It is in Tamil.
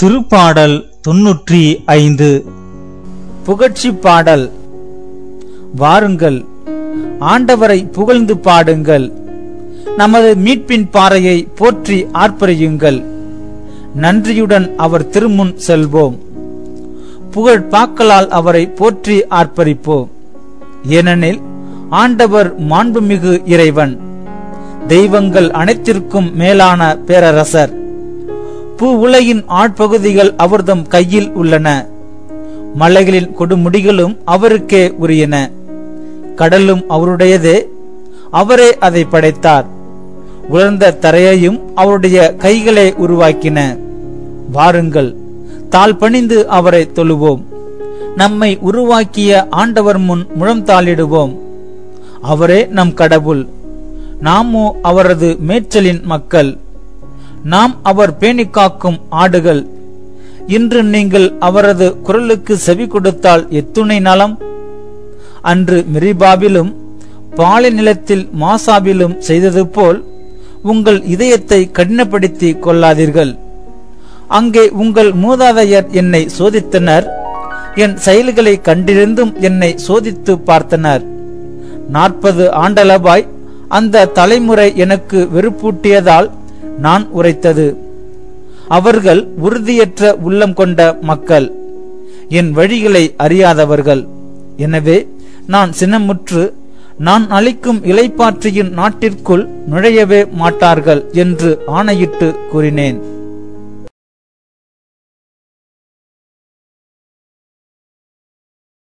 திருப்பாடல் தொன்னூற்றி ஐந்து புகழ்ச்சி பாடல் வாருங்கள் ஆண்டவரை புகழ்ந்து பாடுங்கள் நமது மீட்பின் பாறையை போற்றி ஆர்ப்பரியுங்கள் நன்றியுடன் அவர் திருமுன் செல்வோம் புகழ் பாக்களால் அவரை போற்றி ஆர்ப்பரிப்போம் ஏனெனில் ஆண்டவர் மாண்புமிகு இறைவன் தெய்வங்கள் அனைத்திற்கும் மேலான பேரரசர் பூ உலகின் ஆட்பகுதிகள் அவர்தம் கையில் உள்ளன மலைகளின் கொடுமுடிகளும் அவருக்கே உரியன கடலும் அவருடையதே அவரே அதை படைத்தார் உலர்ந்த தரையையும் அவருடைய கைகளே உருவாக்கின வாருங்கள் தாழ் பணிந்து அவரை தொழுவோம் நம்மை உருவாக்கிய ஆண்டவர் முன் முழம் தாளிடுவோம் அவரே நம் கடவுள் நாமோ அவரது மேய்ச்சலின் மக்கள் நாம் அவர் பேணி காக்கும் ஆடுகள் இன்று நீங்கள் அவரது குரலுக்கு செவி கொடுத்தால் எத்துணை நலம் அன்று மிரிபாவிலும் பாலை நிலத்தில் மாசாவிலும் செய்தது போல் உங்கள் இதயத்தை கடினப்படுத்தி கொள்ளாதீர்கள் அங்கே உங்கள் மூதாதையர் என்னை சோதித்தனர் என் செயல்களை கண்டிருந்தும் என்னை சோதித்து பார்த்தனர் நாற்பது ஆண்டளவாய் அந்த தலைமுறை எனக்கு வெறுப்பூட்டியதால் நான் உரைத்தது அவர்கள் உறுதியற்ற உள்ளம் கொண்ட மக்கள் என் வழிகளை அறியாதவர்கள் எனவே நான் சினமுற்று நான் அளிக்கும் இலைப்பாற்றியின் நாட்டிற்குள் நுழையவே மாட்டார்கள் என்று ஆணையிட்டு கூறினேன்